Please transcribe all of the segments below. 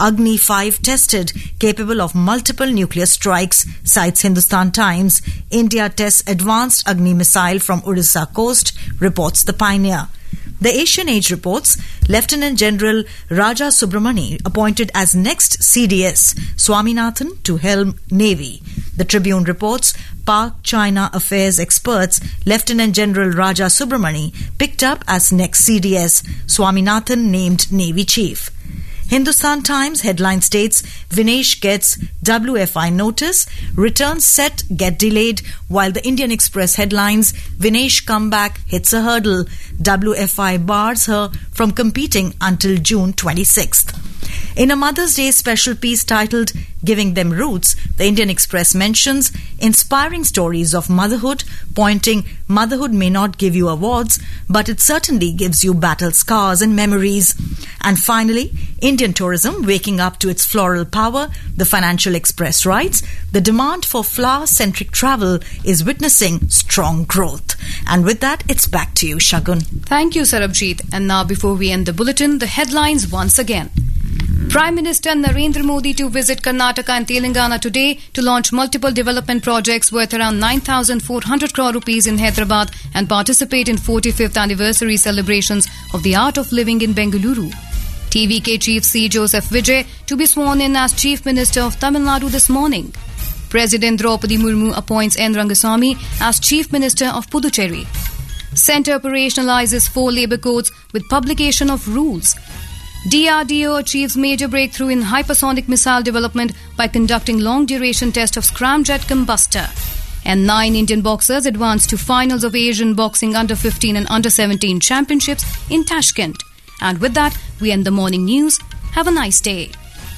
Agni 5 tested, capable of multiple nuclear strikes, cites Hindustan Times. India tests advanced Agni missile from Odisha coast, reports the Pioneer. The Asian Age reports Lieutenant General Raja Subramani appointed as next CDS Swaminathan to helm Navy. The Tribune reports Pak China Affairs experts Lieutenant General Raja Subramani picked up as next CDS Swaminathan named Navy Chief. Hindustan Times headline states Vinesh gets WFI notice, returns set get delayed, while the Indian Express headlines Vinesh comeback hits a hurdle. WFI bars her from competing until June 26th. In a Mother's Day special piece titled Giving Them Roots, the Indian Express mentions inspiring stories of motherhood, pointing motherhood may not give you awards, but it certainly gives you battle scars and memories. And finally, Indian tourism waking up to its floral power, the Financial Express writes, the demand for flower centric travel is witnessing strong growth. And with that, it's back to you, Shagun. Thank you, Sarabjit. And now, before we end the bulletin, the headlines once again. Prime Minister Narendra Modi to visit Karnataka and Telangana today to launch multiple development projects worth around 9,400 crore rupees in Hyderabad and participate in 45th anniversary celebrations of the art of living in Bengaluru. TVK Chief C. Joseph Vijay to be sworn in as Chief Minister of Tamil Nadu this morning. President Draupadi Murmu appoints N. Rangasamy as Chief Minister of Puducherry. Centre operationalizes four labour codes with publication of rules. DRDO achieves major breakthrough in hypersonic missile development by conducting long duration test of scramjet combustor. And nine Indian boxers advance to finals of Asian Boxing Under 15 and Under 17 Championships in Tashkent. And with that, we end the morning news. Have a nice day.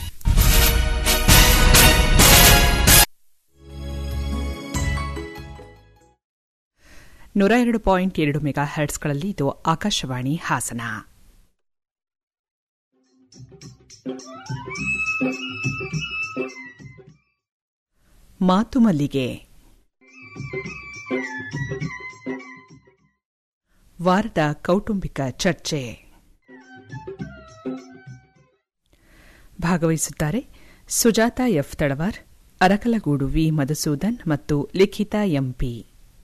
ನೂರ ಎರಡು point ಎರಡು mega ಹರ್ಟ್ಸ್ಗಳಲ್ಲಿ ಇದು ಆಕಾಶವಾಣಿ ಹಾಸನ ಮಾತು ಮಲ್ಲಿಗೆ ವಾರದ ಕೌಟುಂಬಿಕ ಚರ್ಚೆ ಭಾಗವಹಿಸುತ್ತಾರೆ ಸುಜಾತ ಎಫ್ ತಳವಾರ್ ಅರಕಲಗೂಡು ವಿ ಮಧುಸೂದನ್ ಮತ್ತು ಲಿಖಿತಾ ಎಂಪಿ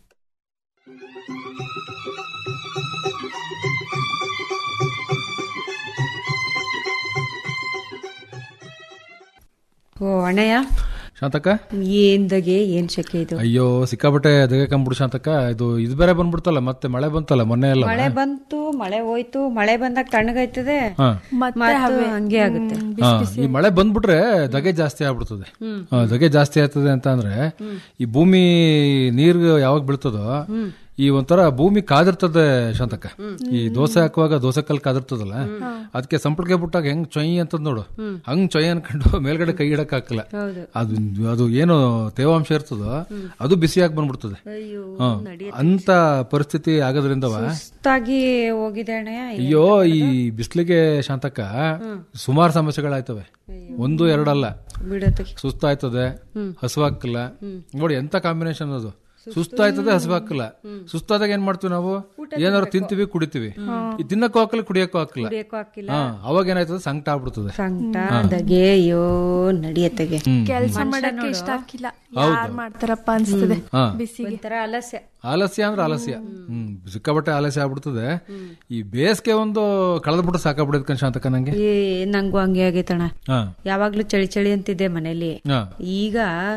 ಓ ಅಣ್ಣಯ್ಯ ಶಾಂತಕ್ಕ ಏನ್ದಗೆ ಏನ್ ಶೆಕೆ ಇದು ಅಯ್ಯೋ ಸಿಕ್ಕಾಬಟ್ಟೆ ಅದಕ್ಕೆ ಕಂಬಿಡು ಶಾಂತಕ್ಕ ಇದು ಇದು ಬೇರೆ ಬಂದ್ಬಿಡ್ತಲ್ಲ ಮತ್ತೆ ಮಳೆ ಬಂತಲ್ಲ ಮೊನ್ನೆ ಎಲ್ಲ ಮಳೆ ಬಂತು ಮಳೆ ಹೋಯ್ತು ಮಳೆ ಬಂದಾಗ ತಣ್ಣಗೈತದೆ ಹಾ. ಮತ್ತೆ ಹಂಗೆ ಆಗುತ್ತೆ ಹಾ, ಈ ಮಳೆ ಬಂದ್ಬಿಟ್ರೆ ಧಗೆ ಜಾಸ್ತಿ ಆಗ್ಬಿಡ್ತದೆ ಹಾ, ಧಗೆ ಜಾಸ್ತಿ ಆಗ್ತದೆ ಅಂತ ಅಂದ್ರೆ ಈ ಭೂಮಿ ನೀರ್ ಯಾವಾಗ ಬೀಳ್ತದೋ ಈ ಒಂಥರ ಭೂಮಿ ಕಾದಿರ್ತದೆ ಶಾಂತಕ್ಕ ಈ ದೋಸೆ ಹಾಕುವಾಗ ದೋಸೆ ಕಲ್ ಕಾದಿರ್ತದಲ್ಲ ಅದಕ್ಕೆ ಸಂಪಳಿಗೆ ಬಿಟ್ಟಾಗ ಹೆಂಗ್ ಚೊಯ್ ಅಂತದ್ ನೋಡು ಹಂಗ್ ಚೊಯ್ ಅನ್ಕೊಂಡು ಮೇಲ್ಗಡೆ ಕೈ ಇಡಕ್ ಹಾಕಲ್ಲ ಅದು ಅದು ಏನು ತೇವಾಂಶ ಇರ್ತದೋ ಅದು ಬಿಸಿಯಾಗಿ ಬಂದ್ಬಿಡ್ತದೆ ಹಾ. ಅಂತ ಪರಿಸ್ಥಿತಿ ಆಗೋದ್ರಿಂದವ ಸುಸ್ತಾಗಿ ಹೋಗಿದೆ ಅಣ್ಣಯ್ಯ ಅಯ್ಯೋ ಈ ಬಿಸಿಲಿಗೆ ಶಾಂತಕ್ಕ ಸುಮಾರು ಸಮಸ್ಯೆಗಳಾಯ್ತವೆ ಒಂದು ಎರಡಲ್ಲ ಬಿಡತ್ತೆ ಸುಸ್ತಾಯ್ತದೆ ಹಸುವಾಗಲ್ಲ ನೋಡಿ ಎಂತ ಕಾಂಬಿನೇಷನ್ ಅದು ಸುಸ್ತಾಯ್ತದೆ ಹಸುವಾಗಲ್ಲ ಸುಸ್ತಾದಾಗ ಏನ್ ಮಾಡ್ತೀವಿ ನಾವು ಏನಾದ್ರು ತಿಂತೀವಿ ಕುಡಿತೀವಿ ಈ ತಿನ್ನಕ್ಕೂ ಹಾಕಲ್ಲ ಕುಡಿಯಕ್ಕೂ ಹಾಕಲ್ಲ ಬೇಕೋ ಹಾಕಿಲ್ಲ ಹಾ ಅವಾಗ ಏನಾಯ್ತದೆ ಸಂಕಟ ಆಗ್ಬಿಡ್ತದೆ ಸಂಕಟ ದಗೆ ಅಯ್ಯೋ ನಡಿಯತ್ತೆಗೆ ಕೆಲಸ ಮಾಡಕ್ಕೆ ಇಷ್ಟ ಆಗ್ತಿಲ್ಲ ಯಾರ್ ಮಾಡ್ತಾರಪ್ಪ ಅನ್ಸ್ತದೆ ಹಾ ಒಂಥರ ಅಲಸ್ಯ ಆಲಸ್ಯ ಅಂದ್ರೆ ಆಲಸ್ಯ ಹ್ಮ್ ಸಿಕ್ಕಾಬಟ್ಟೆ ಆಲಸ್ಯ ಆಗ್ಬಿಡ್ತದೆ ಈ ಬೇಸಿಗೆ ಒಂದು ಕಳೆದ್ಬಿಟ್ಟು ಸಾಕಾಗ್ಬಿಡೋದ್ ಶಾಂತಕ್ಕ ನಂಗೆ ಏ ನಂಗೂ ಹಂಗೆ ಆಗೈತಣ್ಣ ಹಾ ಯಾವಾಗ್ಲೂ ಚಳಿ ಚಳಿ ಅಂತಿದ್ದೆ ಮನೇಲಿ ಹಾ ಈಗ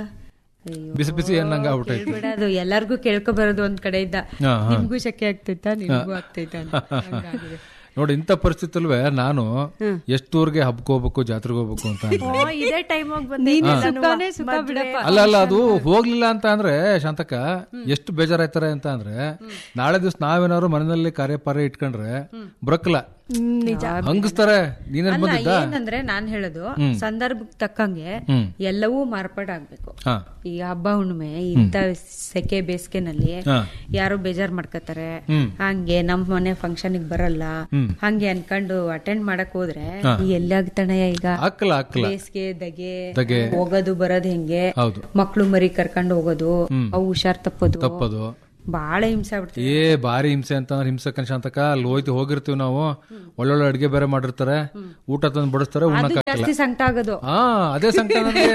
ಅಯ್ಯೋ ಬಿಸಿ ಬಿಸಿ ಏನಂಗ ಆಗ್ಬಿಟ್ಟೈತಿ ಹೇಳ್ಬೇಡ ಅದು ಎಲ್ಲಾರ್ಗು ಕೇಳ್ಕೊ ಬರೋದು ಒಂದ್ ಕಡೆಯಿಂದ ಹಾ, ಹಾ. ನಿಮ್ಗೂ ಶಕೆ ಆಗ್ತೈತಾ ನಿಮ್ಗೂ ಆಗ್ತೈತಾ ಅಂತ ಹಂಗಾಗಿದೆ. ನೋಡಿ ಇಂಥ ಪರಿಸ್ಥಿತಿಲ್ವೇ ನಾನು ಎಷ್ಟೂರ್ಗೆ ಹಬ್ಬಕ್ಕೆ ಹೋಗ್ಬೇಕು ಜಾತ್ರೆಗೆ ಹೋಗ್ಬೇಕು ಅಂತ ಅಂದ್ರೆ. ಓ, ಇದೇ ಟೈಮ್ ಬಂದೆ ನೀನು ಎಲ್ಲಾನು ಸುಖನೇ ಸುಖ ಮದ್ವೆ. ಬಿಡಪ್ಪ ಅಲ್ಲ ಅಲ್ಲ ಅದು ಹೋಗ್ಲಿಲ್ಲ ಅಂತ ಅಂದ್ರೆ ಶಾಂತಕ ಎಷ್ಟು ಬೇಜಾರಾಯ್ತಾರೆ ಅಂತ ಅಂದ್ರೆ ನಾಳೆ ದಿವಸ ನಾವೇನಾದ್ರು ಮನೆಯಲ್ಲಿ ಕಾರ್ಯಪಾರ್ಯ ಇಟ್ಕೊಂಡ್ರೆ ಬರಕ್ಕಲ್ಲ ಹ್ಮ್, ನಿಜ ಹಂಗಿಸ್ತಾರೆ ನೀನೇನ್ ಅಲ್ಲ ಬಂದಿದ್ದ ಏನಂದ್ರೆ ನಾನ್ ಹೇಳೋದು ಸಂದರ್ಭಕ್ಕೆ ತಕ್ಕಂಗೆ ಹ್ಮ್. ಎಲ್ಲವೂ ಮಾರ್ಪಾಡಾಗ್ಬೇಕು ಹಾ ಈಗ ಹಬ್ಬ ಹುಣ್ಣಿಮೆ ಇಂಥ ಸೆಕೆ ಬೇಸಿಗೆನಲ್ಲಿ ಹಾ. ಯಾರೋ ಬೇಜಾರ್ ಮಾಡ್ಕೋತಾರೆ ಹ್ಮ್. ಹಂಗೆ ನಮ್ ಮನೆ ಫಂಕ್ಷನ್ ಬರಲ್ಲ ಹ್ಮ್. ಹಂಗೆ ಅನ್ಕೊಂಡು ಅಟೆಂಡ್ ಮಾಡಕ್ ಹೋದ್ರೆ ಎಲ್ಲಾಗ್ತಾಣಯ್ಯ ಈಗ ಹಾಕಲ್ಲ ಹಾಕಲ್ಲ ಬೇಸಿಗೆ ದಗೆ ದಗೆ. ಹೋಗೋದು ಬರೋದು ಹೆಂಗೆ ಹೌದು ಮಕ್ಳು ಮರಿ ಕರ್ಕೊಂಡು ಹೋಗೋದು ಅವು ಹುಷಾರ್ ತಪ್ಪೋದು ತಪ್ಪದು ಬಾಳ ಹಿಂಸೆ ಆಗ್ಬಿಡ್ತೀವಿ ಏ ಭಾರಿ ಹಿಂಸೆ ಅಂತಂದ್ರೆ ಹಿಂಸೆ ಶಾಂತಕ ಅಲ್ಲಿ ಹೋಯ್ತು ಹೋಗಿರ್ತೀವಿ ನಾವು ಒಳ್ಳೊಳ್ಳೆ ಅಡಿಗೆ ಬೇರೆ ಮಾಡಿರ್ತಾರೆ ಊಟ ತಂದು ಬಡಿಸ್ತಾರೆ ಉಣ್ಣಕ್ ಆಗಲ್ಲ ಜಾಸ್ತಿ ಸಂಕಟ ಆಗೋದು ಹಾ ಅದೇ ಸಂಕಟ ನನಗೆ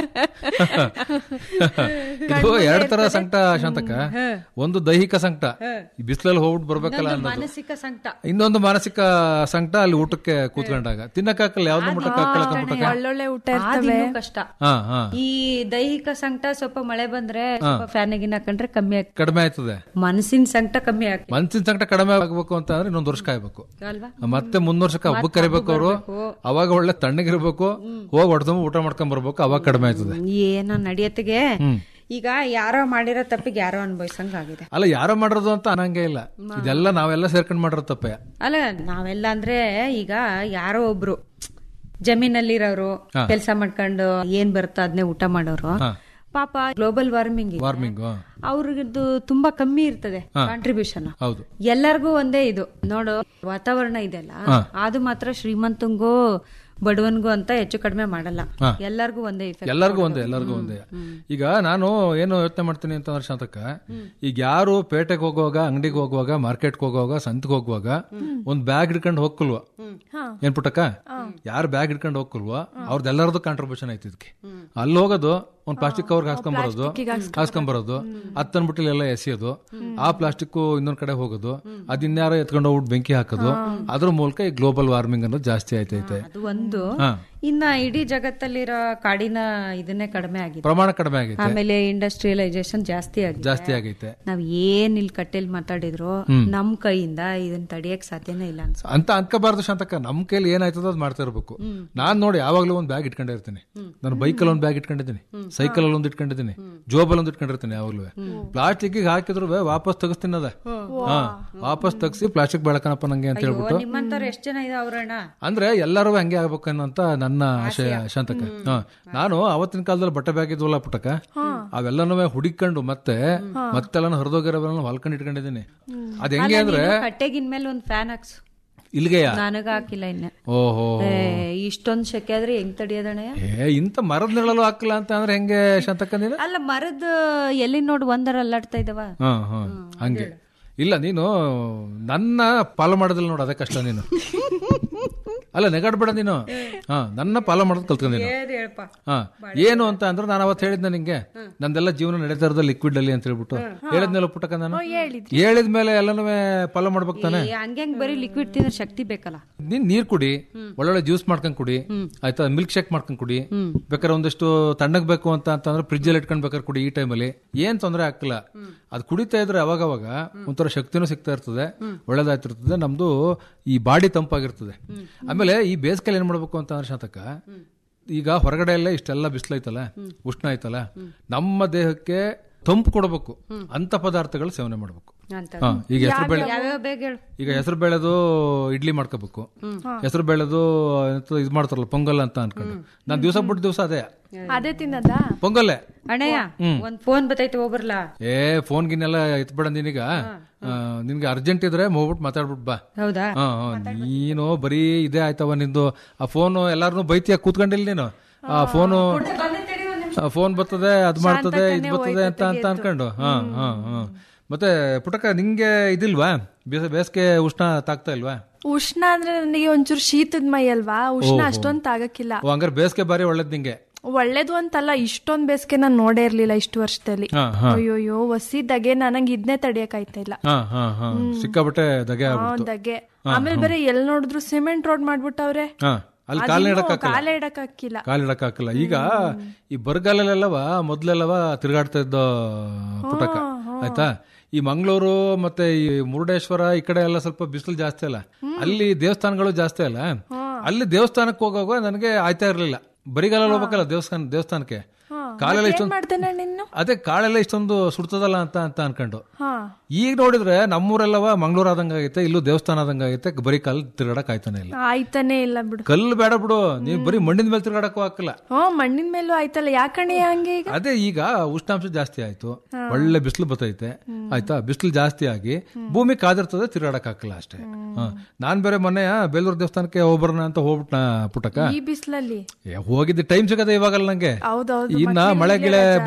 ಇದು ಎರಡ್ ತರ ಸಂಕಟ ಶಾಂತಕ ಒಂದು ದೈಹಿಕ ಸಂಕಟ ಈ ಬಿಸಿಲಲ್ಲಿ ಹೋಗ್ಬಿಟ್ಟು ಬರ್ಬೇಕಲ್ಲ ಅನ್ನೋದು ಮಾನಸಿಕ ಸಂಕಟ ಇನ್ನೊಂದು ಮಾನಸಿಕ ಸಂಕಟ ಅಲ್ಲಿ ಊಟಕ್ಕೆ ಕೂತ್ಕೊಂಡಾಗ ತಿನ್ನಕ್ ಹಾಕಲ್ಲ ಯಾವ್ದು ಮುಟ್ಟಕ್ ಹಾಕಲ್ಲ ಮುಟ್ಟಕ ಒಳ್ಳೊಳ್ಳೆ ಊಟ ಆ ಇರ್ತವೆ ದಿನ ಕಷ್ಟ ಹಾ ಹಾ ಈ ದೈಹಿಕ ಸಂಕಟ ಸ್ವಲ್ಪ ಮಳೆ ಬಂದ್ರೆ ಸ್ವಲ್ಪ ಫ್ಯಾನ್ ಗಿನ್ ಹಾಕೊಂಡ್ರೆ ಕಮ್ಮಿ ಆಗ್ತದೆ ಕಡಿಮೆ ಆಯ್ತದೆ ಮನಸ್ಸಿನ ಸಂಕಟ ಕಮ್ಮಿ ಆಗ್ತದೆ ಮನ್ಸಿನ ಸಂಕಟ ಕಡಿಮೆ ಆಗ್ಬೇಕು ಅಂತ ಅಂದ್ರೆ ಇನ್ನೊಂದ್ ವರ್ಷ ಕಾಯ್ಬೇಕು ಅಲ್ವಾ ಮತ್ತೆ ಮುಂದ್ ವರ್ಷಕ್ಕೆ ಹಬ್ಬಕ್ಕೆ ಕರಿಬೇಕು ಅವರು ಅವಾಗ ಒಳ್ಳೆ ತಣ್ಣಗಿರ್ಬೇಕು ಹೋಗಿ ಹೊಡೆದು ಊಟ ಮಾಡ್ಕೊಂಡ್ ಬರ್ಬೇಕು ಅವಾಗ ಕಡಿಮೆ ಆಯ್ತದೆ ಏನೋ ನಡಿಯತ್ತಿಗೆ ಈಗ ಯಾರೋ ಮಾಡಿರೋ ತಪ್ಪಿಗೆ ಯಾರೋ ಅನ್ಭವಿಸಂಗ ಆಗಿದೆ ಅಲ್ಲ ಯಾರೋ ಮಾಡಿರೋದು ಅಂತ ಅನ್ನಂಗೆ ಇಲ್ಲ ಇದೆಲ್ಲ ನಾವೆಲ್ಲ ಸೇರ್ಕೊಂಡ್ ಮಾಡಿರೋ ತಪ್ಪೆ ಅಲ್ಲ ನಾವೆಲ್ಲ ಅಂದ್ರೆ ಈಗ ಯಾರೋ ಒಬ್ರು ಜಮೀನಲ್ಲಿರೋರು ಕೆಲಸ ಮಾಡ್ಕೊಂಡು ಏನ್ ಬರುತ್ತೋ ಅದನ್ನೇ ಊಟ ಮಾಡೋರು ಪಾಪ ಗ್ಲೋಬಲ್ ವಾರ್ಮಿಂಗ್ ವಾರ್ಮಿಂಗ್ ಅವ್ರಿಗಿದ್ದು ತುಂಬಾ ಕಮ್ಮಿ ಇರ್ತದೆ ಕಾಂಟ್ರಿಬ್ಯೂಷನ್ ಹೌದು ಎಲ್ಲರಿಗೂ ಒಂದೇ ಇದು ನೋಡು ವಾತಾವರಣ ಇದೆಲ್ಲ ಅದು ಮಾತ್ರ ಶ್ರೀಮಂತಂಗೂ ಬಡವನ್ಗೂ ಅಂತ ಹೆಚ್ಚು ಕಡಿಮೆ ಮಾಡಲ್ಲ ಎಲ್ಲರಿಗೂ ಒಂದೇ ಇಫೆಕ್ಟ್ ಎಲ್ಲರಿಗೂ ಒಂದೇ ಎಲ್ಲರಿಗೂ ಒಂದೇ ಈಗ ನಾನು ಏನು ಯೋಚನೆ ಮಾಡ್ತೀನಿ ಅಂತಂದ್ರೆ ಶಾಂತಕ್ಕ ಈಗ ಯಾರು ಪೇಟೆಗೆ ಹೋಗುವಾಗ ಅಂಗಡಿಗೆ ಹೋಗುವಾಗ ಮಾರ್ಕೆಟ್ಗೆ ಹೋಗುವಾಗ ಸಂತಿಗೆ ಹೋಗುವಾಗ ಒಂದ್ ಬ್ಯಾಗ್ ಹಿಡ್ಕೊಂಡು ಹೋಗ್ಕಲ್ವಾ ಏನ್ ಪುಟ್ಟಕ್ಕ ಯಾರು ಬ್ಯಾಗ್ ಹಿಡ್ಕೊಂಡು ಹೋಗ್ಕಲ್ವಾ ಅವ್ರದ್ದೆಲ್ಲರದು ಕಾಂಟ್ರಿಬ್ಯೂಷನ್ ಐತಿ ಇದಕ್ಕೆ ಅಲ್ಲಿ ಹೋಗೋದು ಒಂದ್ ಪ್ಲಾಸ್ಟಿಕ್ ಕವರ್ ಹಾಸ್ಕೊಂಬರೋದು ಹಾಸ್ಕೊಂಬರೋದು ಹತ್ತನ್ಬಿಟ್ಟು ಎಲ್ಲ ಎಸೆಯೋದು ಆ ಪ್ಲಾಸ್ಟಿಕ್ ಇನ್ನೊಂದ್ ಕಡೆ ಹೋಗೋದು ಅದ್ ಇನ್ಯಾರೋ ಎತ್ಕೊಂಡು ಹೋಗ್ಬಿಟ್ಟು ಬೆಂಕಿ ಹಾಕೋದು ಅದ್ರ ಮೂಲಕ ಈ ಗ್ಲೋಬಲ್ ವಾರ್ಮಿಂಗ್ ಅನ್ನೋದು ಜಾಸ್ತಿ ಆಯ್ತೈತೆ ಅದು ಒಂದು ಹಾ ಇನ್ನ ಇಡೀ ಜಗತ್ತಲ್ಲಿರೋ ಕಾಡಿನ ಇದನ್ನೇ ಕಡಿಮೆ ಆಗಿದೆ ಪ್ರಮಾಣ ಕಡಿಮೆ ಆಗೈತೆ ಆಮೇಲೆ ಇಂಡಸ್ಟ್ರಿಯಲೈಸೇಷನ್ ಜಾಸ್ತಿ ಆಗಿದೆ ಜಾಸ್ತಿ ಆಗೈತೆ ನಾವ್ ಏನ್ ಇಲ್ಲಿ ಕಟ್ಟೆಲ್ ಮಾತಾಡಿದ್ರು ನಮ್ ಕೈಯಿಂದ ಇದನ್ನ ತಡಿಯಕ್ ಸಾಧ್ಯನೇ ಇಲ್ಲ ಅನ್ಸ ಅಂತ ಅನ್ಕೋಬಾರ್ದು ಶಾಂತಕ್ಕ ನಮ್ ಕೈಲಿ ಏನಾಯ್ತದೋ ಅದ್ ಮಾಡ್ತಾ ಇರ್ಬೇಕು ನಾನ್ ನೋಡಿ ಯಾವಾಗ್ಲೂ ಒಂದ್ ಬ್ಯಾಗ್ ಇಟ್ಕೊಂಡಿರ್ತೀನಿ ನಾನು ಬೈಕಲ್ಲಿ ಒಂದ್ ಬ್ಯಾಗ್ ಇಟ್ಕೊಂಡಿದ್ದೀನಿ ಸೈಕಲ್ ಅಲ್ಲಿ ಒಂದ್ ಇಟ್ಕೊಂಡಿದ್ದೀನಿ ಜೋಬಲ್ ಒಂದ್ ಇಟ್ಕೊಂಡಿರ್ತೀನಿ ಯಾವಾಗ್ಲೂ ಪ್ಲಾಸ್ಟಿಕ್ ಹಾಕಿದ್ರು ವಾಪಸ್ ತೆಗಿಸ್ತೀನಿ ಅದ ಹಾ ವಾಪಸ್ ತೆಗ್ಸಿ ಪ್ಲಾಸ್ಟಿಕ್ ಬೆಳಕನಪ್ಪ ನಂಗೆ ಅಂತ ಹೇಳ್ಬಿಟ್ಟು ನಿಮ್ಮಂತವ್ರು ಎಷ್ಟ್ ಜನ ಇದಾವ್ರಣ್ಣ ಅಂದ್ರೆ ಎಲ್ಲರೂ ಹಂಗೆ ಆಗ್ಬೇಕು ಅನ್ನೋಂತ ನನ್ನ ಆಶಯ ಶಾಂತಕ ಹಾ ನಾನು ಅವತ್ತಿನ ಕಾಲದಲ್ಲಿ ಬಟ್ಟೆ ಬ್ಯಾಗ್ ಇದ್ವಲ್ಲ ಪುಟ್ಟಕ ಅವೆಲ್ಲನೂ ಹುಡಿಕೊಂಡು ಮತ್ತೆ ಮತ್ತೆಲ್ಲ ಹರಿದೋಗಿರೋವೆಲ್ಲ ಹೊಲ್ಕೊಂಡು ಇಟ್ಕೊಂಡಿದ್ದೀನಿ ಅದ್ ಹೆಂಗೆ ಅಂದ್ರೆ ಕಟ್ಟೆಗಿನ್ ಮೇಲೆ ಒಂದ್ ಫ್ಯಾನ್ ಹಾಕ್ಸು ಇಲ್ಗೆಯ ನನಗ ಹಾಕಿಲ್ಲ ಇನ್ನ ಓಹೋ ಏ, ಇಷ್ಟೊಂದ್ ಶೆಕೆ ಆದ್ರೆ ಹೆಂಗ್ ತಡಿಯೋದಣ್ಣಯ್ಯ ಏ ಇಂತ ಮರದ ನೆರಳಲು ಹಾಕಲ್ಲ ಅಂತ ಅಂದ್ರೆ ಹೆಂಗೆ ಶಾಂತಕ್ಕ ನೀನು ಅಲ್ಲ ಮರದ ಎಲ್ಲಿ ನೋಡ್ ಒಂದರ ಅಲ್ಲಾಡ್ತಾ ಇದಾವ ಹಾ ಹಾ ಹಂಗೆ ಇಲ್ಲ ನೀನು ನನ್ನ ಪಾಲ ಮಾಡೋದಿಲ್ಲ ನೋಡು ಅದೇ ಕಷ್ಟ ನೀನು ಅಲ್ಲ ನೆಗಾಡ್ಬೇಡ ನೀನು ಹಾ ನನ್ನ ಪಾಲ ಮಾಡೋದು ಕಲ್ತ್ಕೊಂಡಿನ ಹೇಳಪ್ಪ ಹಾ ಏನು ಅಂತ ಅಂದ್ರೆ ನಾನು ಅವತ್ತು ಹೇಳಿದ್ನ ನಿಂಗೆ ನಂದೆಲ್ಲ ಜೀವನ ನಡೀತಾ ಇರೋದು ಲಿಕ್ವಿಡ್ ಅಲ್ಲಿ ಅಂತ ಹೇಳ್ಬಿಟ್ಟು ಹೇಳಿದ್ನೆಲ್ಲ ಪುಟ್ಟಕ ನಾನು ಹೇಳಿದ ಮೇಲೆ ಎಲ್ಲನೂ ಫಾಲೋ ಮಾಡ್ಬೇಕು ತಾನೆ ಹಂಗೆ ಬರೀ ಲಿಕ್ವಿಡ್ ತಿನ್ನೋ ಶಕ್ತಿ ಬೇಕಲ್ಲ ನೀನ್ ನೀರ್ ಕುಡಿ ಒಳ್ಳೊಳ್ಳೆ ಜ್ಯೂಸ್ ಮಾಡ್ಕೊಂಡ್ ಕುಡಿ ಆಯ್ತಾ ಮಿಲ್ಕ್ ಶೇಕ್ ಮಾಡ್ಕೊಂಡ್ ಕುಡಿ ಬೇಕಾದ್ರೆ ಒಂದಿಷ್ಟು ತಣ್ಣಗ್ ಬೇಕು ಅಂತ ಅಂತಂದ್ರೆ ಫ್ರಿಜ್ ಅಲ್ಲಿ ಇಟ್ಕೊಂಡ್ ಬೇಕಾದ್ರೆ ಕುಡಿ ಈ ಟೈಮಲ್ಲಿ ಏನ್ ತೊಂದರೆ ಆಗ್ತಿಲ್ಲ ಅದ್ ಕುಡಿತಾ ಇದ್ರೆ ಅವಾಗ ಅವಾಗ ಒಂಥರ ಶಕ್ತಿನೂ ಸಿಗ್ತಾ ಇರ್ತದೆ ಒಳ್ಳೇದಾಗ್ತಿರ್ತದೆ ನಮ್ದು ಈ ಬಾಡಿ ತಂಪಾಗಿರ್ತದೆ ಆಮೇಲೆ ಈ ಬೇಸಿಗೆಯಲ್ಲಿ ಏನ್ ಮಾಡ್ಬೇಕು ಅಂತ ಅಂದ್ರೆ ಶಾತಕ ಈಗ ಹೊರಗಡೆ ಎಲ್ಲ ಇಷ್ಟೆಲ್ಲ ಬಿಸಿಲೈತಲ್ಲ ಉಷ್ಣ ಐತಲ್ಲ ನಮ್ಮ ದೇಹಕ್ಕೆ ತಂಪು ಕೊಡಬೇಕು ಅಂತ ಪದಾರ್ಥಗಳು ಸೇವನೆ ಮಾಡ್ಬೇಕು ಅಂತ ಹಾ, ಈಗ ಹೆಸರು ಬೇಳೆ ಯಾವ್ಯಾವ ಬೇಗ ಹೇಳು ಈಗ ಹೆಸರು ಬೇಳೆದು ಇಡ್ಲಿ ಮಾಡ್ಕೋಬೇಕು ಹೆಸರು ಬೇಳೆದು ಎಂತ ಇದ್ ಮಾಡ್ತಾರಲ್ಲ ಪೊಂಗಲ್ ಅಂತ ಅನ್ಕೊಂಡು ನಾನ್ ದಿವಸ ಬಿಟ್ಟು ದಿವಸ ಅದೇ ಅದೇ ತಿನ್ನದಾ ಪೊಂಗಲ್ಲೇ ಅಣ್ಣಯ್ಯ ಒಂದ್ ಫೋನ್ ಬತ್ತೈತೆ ಹೋಗ್ಬರ್ಲಾ ಏ ಫೋನ್ ಗಿನ್ನೆಲ್ಲ ಎತ್ಬೇಡ ನೀನೀಗ ಆ, ನಿನ್ಗೆ ಅರ್ಜೆಂಟ್ ಇದ್ರೆ ಹೋಗ್ಬಿಟ್ಟು ಮಾತಾಡ್ಬಿಟ್ ಬಾ ಹೌದಾ ಹಾ ಹಾ, ನೀನು ಬರೀ ಇದೇ ಆಯ್ತವ ನಿಂದು ಆ ಫೋನು ಎಲ್ಲಾರನು ಬೈತಿಯ ಕೂತ್ಕೊಂಡಿಲ್ಲ ನೀನು ಆ ಫೋನು ಫೋನ್ ಬರ್ತದೆ ಅದ್ ಮಾಡ್ತದೆ ಇದ್ ಬರ್ತದೆ ಅಂತ ಅಂತ ಅನ್ಕೊಂಡು ಹಾ ಹಾ ಹಾ ಮತ್ತೆ ಪುಟಕ ನಿಂಗೆ ಇದಿಲ್ವಾ ಬೇಸ- ಬೇಸಿಗೆ ಉಷ್ಣ ತಾಗ್ತಾ ಇಲ್ವಾ ಉಷ್ಣ ಅಂದ್ರೆ ನನಗೆ ಒಂಚೂರು ಶೀತದ ಮೈ ಅಲ್ವಾ ಉಷ್ಣ ಅಷ್ಟೊಂದ್ ತಾಗಕ್ಕಿಲ್ಲ ಓ ಹಂಗಾರೆ ಬೇಸಿಗೆ ಬಾರಿ ಒಳ್ಳೇದ್ ನಿಂಗೆ ಒಳ್ಳೇದು ಅಂತಲ್ಲ ಇಷ್ಟೊಂದ್ ಬೇಸಿಗೆ ನಾನು ನೋಡೇ ಇರ್ಲಿಲ್ಲ ಇಷ್ಟು ವರ್ಷದಲ್ಲಿ ಹಾ ಹಾ ಅಯ್ಯೋಯ್ಯೋ ಒಸಿದಾಗೆ ನನಗೆ ಇದನ್ನೇ ತಡಿಯಕ್ ಆಯ್ತಾ ಇಲ್ಲ ಹಾ ಹಾ ಹಾ ಸಿಕ್ಕಾಬಟ್ಟೆ ದಗೆ ಆ, ಆಗ್ಬಿಡ್ತು ದಗೆ ಆಮೇಲೆ ಬೇರೆ ಎಲ್ ನೋಡಿದ್ರು ಸಿಮೆಂಟ್ ರೋಡ್ ಮಾಡ್ಬಿಟ್ಟವ್ರೆ ಹಾ ಅಲ್ಲಿ ಕಾಲ್ ಇಡಕ್ ಕಾಲ ಇಡಕ್ ಹಾಕಿಲ್ಲ ಕಾಲ್ ಇಡಕ್ ಹಾಕಲ್ಲ ಈಗ ಈ ಬರಗಾಲಲ್ಲೆಲ್ಲವ ಮೊದ್ಲೆಲ್ಲವ ತಿರುಗಾಡ್ತಾ ಇದ್ದ ಪುಟಕ ಆಯ್ತಾ ಈ ಮಂಗಳೂರು ಮತ್ತೆ ಈ ಮುರುಡೇಶ್ವರ ಈ ಕಡೆ ಎಲ್ಲ ಸ್ವಲ್ಪ ಬಿಸಿಲು ಜಾಸ್ತಿ ಅಲ್ಲ ಅಲ್ಲಿ ದೇವಸ್ಥಾನಗಳು ಜಾಸ್ತಿ ಅಲ್ಲ ಅಲ್ಲಿ ದೇವಸ್ಥಾನಕ್ಕೆ ಹೋಗುವಾಗ ನನಗೆ ಆಯ್ತಾ ಇರ್ಲಿಲ್ಲ ಬರಿಗಾಲಲ್ಲಿ ಹೋಗ್ಬೇಕಲ್ಲ ದೇವಸ್ಥಾನ ದೇವಸ್ಥಾನಕ್ಕೆ ಕಾಲೆಲ್ಲ ಇಷ್ಟೊಂದು ಮಾಡ್ತೇನೆ ನಿನ್ನು ಅದೇ ಕಾಳೆಲ್ಲ ಇಷ್ಟೊಂದು ಸುಡ್ತದಲ್ಲ ಅಂತ ಅಂತ ಅನ್ಕೊಂಡು ಹಾ ಈಗ ನೋಡಿದ್ರೆ ನಮ್ಮೂರೆಲ್ಲವ ಮಂಗಳೂರು ಆದಂಗ ಆಗೈತೆ ಇಲ್ಲೂ ದೇವಸ್ಥಾನ ಆದಂಗ ಆಗೈತೆ ಬರೀ ಕಲ್ ತಿರ್ಗಾಡಕ್ ಆಯ್ತಾನೆ ಇಲ್ಲ ಆಯ್ತಾನೆ ಇಲ್ಲ ಬಿಡು ಕಲ್ಲು ಬೇಡ ಬಿಡು ನೀವ್ ಬರೀ ಮಣ್ಣಿನ ಮೇಲೆ ತಿರ್ಗಾಡಕ್ಕೂ ಹಾಕಲ್ಲ ಹ್ಮ್ ಮಣ್ಣಿನ ಮೇಲೂ ಆಯ್ತಲ್ಲ ಯಾಕಣೆ ಹಂಗೆ ಈಗ ಅದೇ ಈಗ ಉಷ್ಣಾಂಶ ಜಾಸ್ತಿ ಆಯ್ತು ಒಳ್ಳೆ ಬಿಸಿಲು ಬತ್ತೈತೆ ಆಯ್ತಾ ಬಿಸಿಲು ಜಾಸ್ತಿ ಆಗಿ ಭೂಮಿ ಕಾದಿರ್ತದೆ ತಿರ್ಗಾಡಕ್ ಹಾಕಲ್ಲ ಅಷ್ಟೇ ಹ. ನಾನ್ ಬೇರೆ ಮೊನ್ನೆ ಬೇಲೂರು ದೇವಸ್ಥಾನಕ್ಕೆ ಹೋಗ್ಬರೋಣ ಅಂತ ಹೋಗ್ಬಿಟ್ನ ಪುಟಕ ಈ ಬಿಸಿಲಲ್ಲಿ ಏ, ಹೋಗಿದ್ದೆ ಟೈಮ್ ಸಿಗದೆ ಇವಾಗಲ್ಲ ನಂಗೆ ಹೌದೌದು ಇನ್ನ ಮಳೆ ಗಿಳೆ ಬಂತು ಅಂತ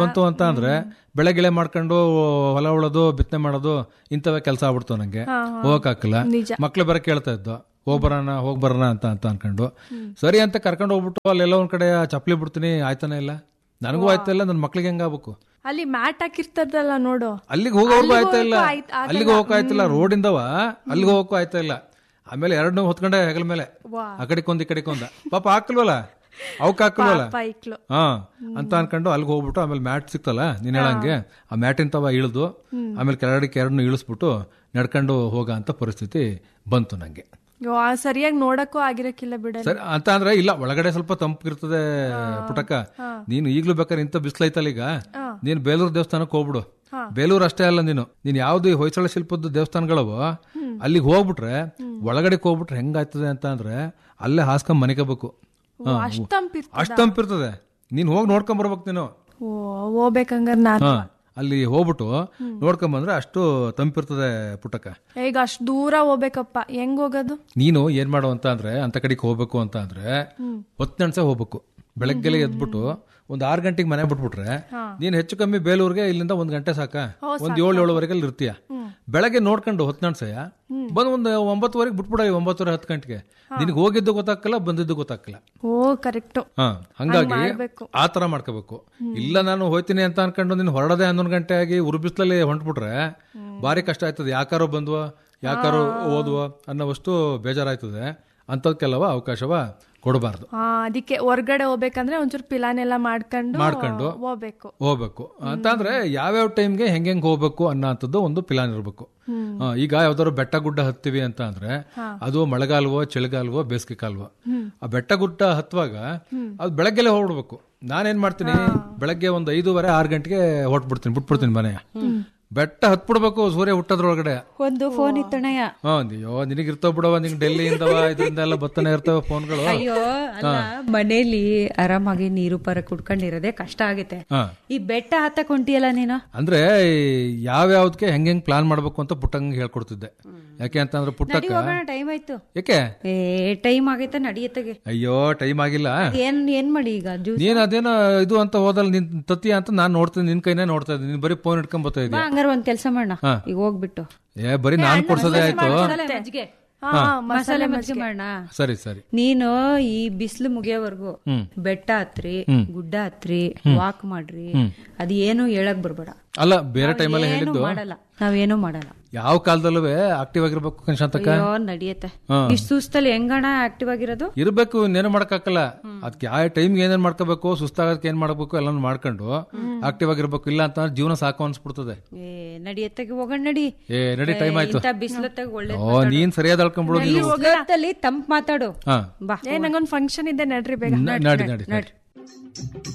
ಅಂದ್ರೆ ಬೆಳೆ ಗಿಳೆ ಮಾಡ್ಕೊಂಡು ಹೊಲ ಉಳೋದು ಬಿತ್ತನೆ ಮಾಡೋದು ಇಂಥವೇ ಕೆಲಸ ಆಗ್ಬಿಡ್ತು ನಂಗೆ ಹೋಗಕ್ ಹಾಕಿಲ್ಲ ಮಕ್ಳು ಬೇರೆ ಕೇಳ್ತಾ ಇದ್ದು ಹೋಗ್ ಬರೋಣ ಹೋಗ್ ಬರೋಣ ಅಂತ ಅಂತ ಅನ್ಕೊಂಡು ಸರಿ ಅಂತ ಕರ್ಕೊಂಡು ಹೋಗ್ಬಿಟ್ಟು ಅಲ್ಲೆಲ್ಲ ಒಂದ್ ಕಡೆ ಚಪ್ಪಲಿ ಬಿಡ್ತೀನಿ ಆಯ್ತಾನೆ ಇಲ್ಲ ನನಗೂ ಆಯ್ತಾ ಇಲ್ಲ ನನ್ನ ಮಕ್ಳಿಗೆ ಹೆಂಗಾಗ್ಬೇಕು ಅಲ್ಲಿ ಮ್ಯಾಟ್ ಹಾಕಿರ್ತದಲ್ಲ ನೋಡು ಅಲ್ಲಿಗೆ ಹೋಗೋರ್ಗು ಆಯ್ತಾ ಇಲ್ಲ ಹೋಗಕ್ಕೂ ಆಯ್ತ್- ಆಗಲ್ಲ. ಅಲ್ಲಿಗೆ ಹೋಗಕ್ ಆಯ್ತಿಲ್ಲ ರೋಡಿಂದವ ಅಲ್ಲಿಗೆ ಹೋಗಕ್ಕೂ ಆಯ್ತಾ ಇಲ್ಲ ಆಮೇಲೆ ಎರಡು ಹೊತ್ಕೊಂಡೆ ಹೆಗಲ ಮೇಲೆ ಆ ಕಡೆಕೊಂದ್ ಈ ಕಡೆಕೊಂದ ಪಾಪ ಹಾಕಲ್ವಲ್ಲ ಅವಕ್ ಹಾಕಲ್ವಲ್ಲ ಬೈಕ್ಲು ಹಾ ಅಂತ ಅನ್ಕೊಂಡು ಅಲ್ಲಿಗೆ ಹೋಗ್ಬಿಟ್ಟು ಆಮೇಲೆ ಮ್ಯಾಟ್ ಸಿಕ್ತಲ್ಲ ನೀನ್ ಹೇಳಂಗೆ ಆ ಮ್ಯಾಟಿನ ತವ ಇಳಿದು ಆಮೇಲೆ ಕೆಳಗಡೆಗೆ ಎರಡನ್ನೂ ಇಳಿಸ್ಬಿಟ್ಟು ನಡ್ಕೊಂಡು ಹೋಗ ಅಂತ ಪರಿಸ್ಥಿತಿ ಬಂತು ನಂಗೆ ಯೋ, ಆ ಸರಿಯಾಗಿ ನೋಡಕ್ಕೂ ಆಗಿರಕ್ಕಿಲ್ಲ ಬಿಡ ಸರಿ ಅಂತ ಅಂದ್ರೆ ಇಲ್ಲ ಒಳಗಡೆ ಸ್ವಲ್ಪ ತಂಪಿರ್ತದೆ ಪುಟಕ ನೀನು ಈಗ್ಲೂ ಬೇಕಾದ್ರೆ ಇಂಥ ಬಿಸಿಲೈತಲ್ಲ ಈಗ ನೀನು ಬೇಲೂರು ದೇವಸ್ಥಾನಕ್ಕೆ ಹೋಗ್ಬಿಡು ಬೇಲೂರು ಅಷ್ಟೇ ಅಲ್ಲ ನೀನು ನೀನ್ ಯಾವ್ದು ಈ ಹೊಯ್ಸಳ ಶಿಲ್ಪದ ದೇವಸ್ಥಾನಗಳವ ಅಲ್ಲಿಗೆ ಹೋಗ್ಬಿಟ್ರೆ ಒಳಗಡೆ ಹೋಗ್ಬಿಟ್ರೆ ಹೆಂಗಾಯ್ತದೆ ಅಂತ ಅಂದ್ರೆ ಅಲ್ಲೇ ಹಾಸ್ಕೊಂಡ್ ಮನಿಕೋಬೇಕು ಅಷ್ಟ್ ತಂಪಿರ್ತದ? ಅಷ್ಟು ತಂಪಿರ್ತದೆ ನೀನ್ ಹೋಗಿ ನೋಡ್ಕೊಂಡ್ ಬರ್ಬೇಕು ನೀನು ಓ ಹೋಗ್ಬೇಕಂಗಾರ ನಾನು ಹಾ ಅಲ್ಲಿ ಹೋಗ್ಬಿಟ್ಟು ನೋಡ್ಕೊಂಡ್ ಬಂದ್ರೆ ಅಷ್ಟು ತಂಪಿರ್ತದೆ ಪುಟಕ ಈಗ ಅಷ್ಟ್ ದೂರ ಹೋಗ್ಬೇಕಪ್ಪ ಹೆಂಗ್ ಹೋಗೋದು ನೀನು ಏನ್ ಮಾಡು ಅಂತ ಅಂದ್ರೆ ಅಂತ ಕಡೆಗೆ ಹೋಗ್ಬೇಕು ಅಂತ ಅಂದ್ರೆ ಹೊತ್ತಿನಡ್ಸೆ ಹೋಗ್ಬೇಕು ಬೆಳಗ್ಗೆಲೆ ಎದ್ಬಿಟ್ಟು ಒಂದ್ ಆರ್ ಗಂಟೆಗೆ ಮನೆ ಬಿಟ್ಬಿಟ್ರೆ ನೀನ್ ಹೆಚ್ಚು ಕಮ್ಮಿ ಬೇಲೂರ್ಗೆ ಇಲ್ಲಿಂದ ಒಂದ್ ಗಂಟೆ ಸಾಕ ಒಂದ್ ಏಳು ಏಳುವರೆಗೆ ಅಲ್ಲಿ ಇರ್ತೀಯ ಬೆಳಗ್ಗೆ ನೋಡ್ಕೊಂಡು ಹೊತ್ತಿನಡ್ಸೆಯ ಬಂದ್ ಒಂದ್ ಒಂಬತ್ತುವರೆಗೆ ಬಿಟ್ಬಿಡ ಒಂಬತ್ತುವರೆ ಹತ್ತು ಗಂಟೆಗೆ ನಿನಗೆ ಹೋಗಿದ್ದು ಗೊತ್ತಾಗಲ್ಲ ಬಂದಿದ್ದು ಗೊತ್ತಾಗಲ್ಲ ಓ ಕರೆಕ್ಟು ಹಾ ಹಂಗಾಗಿ ಮಾಡ್ಬೇಕು. ಆ ತರ ಮಾಡ್ಕೋಬೇಕು ಇಲ್ಲ ನಾನು ಹೋಯ್ತೀನಿ ಅಂತ ಅನ್ಕೊಂಡು ನೀನು ಹೊರಡದೆ ಹನ್ನೊಂದು ಗಂಟೆ ಆಗಿ ಉರುಬಿಸ್ಲಲ್ಲಿ ಹೊಂಟ್ಬಿಟ್ರೆ ಭಾರಿ ಕಷ್ಟ ಆಯ್ತದೆ ಯಾಕಾರೋ ಬಂದ್ವ ಯಾಕಾರೋ ಓದ್ವ ಅನ್ನೋ ವಸ್ತು ಬೇಜಾರಾಯ್ತದೆ ಅಂಥದ್ಕೆಲ್ಲವ ಅವಕಾಶವ ಕೊಡಬಾರ್ದು ಹಾ ಅದಕ್ಕೆ ಹೊರ್ಗಡೆ ಹೋಗ್ಬೇಕಂದ್ರೆ ಒಂಚೂರು ಪಿಲಾನ್ ಎಲ್ಲ ಮಾಡ್ಕೊಂಡು ಮಾಡ್ಕೊಂಡು ಹೋಗ್ಬೇಕು ಹೋಗ್ಬೇಕು ಅಂತ ಅಂದ್ರೆ ಯಾವ್ಯಾವ ಟೈಮ್ಗೆ ಹೆಂಗ್ ಹೆಂಗ್ ಹೋಗ್ಬೇಕು ಅನ್ನೋಂಥದ್ದು ಒಂದು ಪ್ಲಾನ್ ಇರಬೇಕು ಈಗ ಯಾವ್ದಾದ್ರು ಬೆಟ್ಟ ಗುಡ್ಡ ಹತ್ತೀವಿ ಅಂತ ಅಂದ್ರೆ ಅದು ಮಳೆಗಾಲವೋ ಚಳಿಗಾಲವೋ ಬೇಸಿಗೆ ಕಾಲವೋ ಆ ಬೆಟ್ಟ ಗುಡ್ಡ ಹತ್ತುವಾಗ ಅದು ಬೆಳಗ್ಗೆಲೆ ಹೋಗ್ಬಿಡ್ಬೇಕು ನಾನೇನ್ ಮಾಡ್ತೀನಿ ಬೆಳಗ್ಗೆ ಒಂದ್ ಐದೂವರೆ ಆರು ಗಂಟೆಗೆ ಹೊಟ್ಬಿಡ್ತೀನಿ ಬಿಟ್ಬಿಡ್ತೀನಿ ಮನೆಯ ಬೆಟ್ಟ ಹತ್ಬಿಡ್ಬೇಕು ಸೂರ್ಯ ಹುಟ್ಟೋದ್ರೊಳಗಡೆ ಒಂದು ಫೋನ್ ಇತ್ತಣಯ್ಯ ಹಾ ಅಯ್ಯೋ ನಿನಗಿರ್ತಾವ ಬಿಡವ ನಿಂಗೆ ಡೆಲ್ಲಿಯಿಂದವ ಇದರಿಂದ ಎಲ್ಲ ಬತ್ತನೆ ಇರ್ತವೆ ಫೋನ್ಗಳು ಅಯ್ಯೋ ಅಲ್ಲ ಮನೇಲಿ ಆರಾಮಾಗಿ ನೀರು ಪರ ಕುಡ್ಕೊಂಡಿರೋದೇ ಕಷ್ಟ ಆಗೈತೆ ಹಾ ಈ ಬೆಟ್ಟ ಹತ್ತಕ್ ಹೊಂಟಿಯಲ್ಲ ನೀನು ಅಂದ್ರೆ ಯಾವ್ಯಾವ್ದಕ್ಕೆ ಹೆಂಗ್ ಹೆಂಗ್ ಪ್ಲಾನ್ ಮಾಡ್ಬೇಕು ಅಂತ ಪುಟ್ಟಂಗ್ ಹೇಳ್ಕೊಡ್ತಿದ್ದೆ ಯಾಕೆ ಅಂತಂದ್ರೆ ಪುಟ್ಟಕ್ಕ ಹೋಗೋಣ ಟೈಮ್ ಆಯ್ತು ಯಾಕೆ ಏ ಟೈಮ್ ಆಗೈತೆ ನಡಿಯತ್ತಗೆ ಅಯ್ಯೋ ಟೈಮ್ ಆಗಿಲ್ಲ ಏನ್ ಏನ್ ಮಾಡಿ ಈಗ ಜ್ಯೂಸ್ ನೀನ್ ಅದೇನೋ ಇದು ಅಂತ ಹೋದಲ್ಲ ನಿನ್ ತತ್ತಿ ಅಂತ ನಾನ್ ನೋಡ್ತೀನಿ ನಿನ್ ಕೈನೇ ನೋಡ್ತಾ ಇದ್ದೀನಿ ನೀನ್ ಬರೀ ಫೋನ್ ಇಟ್ಕೊಂಡ್ ಬರ್ತಾ ಬಾ ಇದೀಯ ಹಂಗಾರ ಒಂದ್ ಕೆಲ್ಸ ಮಾಡೋಣ ಹಾ. ಈಗ ಹೋಗ್ಬಿಟ್ಟು ಏ ಬರೀ ನಾನ್ ಕೊಡ್ಸೋದೇ ಆಯ್ತು ಮಜ್ಜಿಗೆ ಹಾ ಮಸಾಲೆ ಮಜ್ಜಿಗೆ ಮಾಡೋಣ ಸರಿ ಸರಿ ನೀನು ಈ ಬಿಸಿಲು ಮುಗಿಯೋವರೆಗೂ ಹ್ಮ್. ಬೆಟ್ಟ ಹತ್ರಿ ಗುಡ್ಡ ಹತ್ರಿ ವಾಕ್ ಮಾಡ್ರಿ ಅದ್ ಏನು ಹೇಳಕ್ ಬರ್ಬೇಡ ಅಲ್ಲ ಬೇರೆ ಟೈಮಲ್ಲಿ ಏನು ಹೇಳಿದ್ದು ಮಾಡಲ್ಲ ನಾವೇನು ಮಾಡಲ್ಲ ಯಾವ ಕಾಲದಲ್ಲೂ ಆಕ್ಟಿವ್ ಆಗಿರ್ಬೇಕು ಕನ್ಶಾಂತಕ್ಕ ಅಯ್ಯೋ ನಡಿಯತ್ತೆ ಹಾ. ಇಷ್ಟ ಸುಸ್ತಲ್ಲಿ ಹೆಂಗಣ ಆಕ್ಟಿವ್ ಆಗಿರೋದು ಇರ್ಬೇಕು ಇನ್ನೇನು ಮಾಡಕ್ಕಾಗಲ್ಲ ಅದಕ್ಕೆ ಯಾವ ಟೈಮ್ಗೆ ಏನೇನ್ ಮಾಡ್ಕೋಬೇಕು ಸುಸ್ತಾಗಕ್ಕೆ ಏನ್ ಮಾಡ್ಬೇಕು ಎಲ್ಲಾನು ಮಾಡ್ಕೊಂಡು ಆಕ್ಟಿವ್ ಆಗಿರ್ಬೇಕು ಇಲ್ಲ ಅಂತ ಜೀವನ ಸಾಕು ಅನ್ಸ್ಬಿಡ್ತದೆ ಏ ನಡಿಯತ್ತಗೆ ಹೋಗೋಣ ನಡಿ ಏ ನಡಿ ಟೈಮ್ ಆಯ್ತು ಇಂತ ಬಿಸಿಲತ್ತಾಗ ಒಳ್ಳೆ ಓ ನೀನ್ ಸರಿಯಾದ ಅಳ್ಕೊಂಡ್ಬಿಡು ನೀನು ಬಿಸಿಲತ್ತಲ್ಲಿ ತಂಪ್ ಮಾತಾಡು ಹಾ ಬಾ ಏ ನಂಗೊಂದ್ ಫಂಕ್ಷನ್ ಇದೆ ನಡ್ರಿ ಬೇಗ ನ- ನಡಿ ನಡಿ ನಡಿ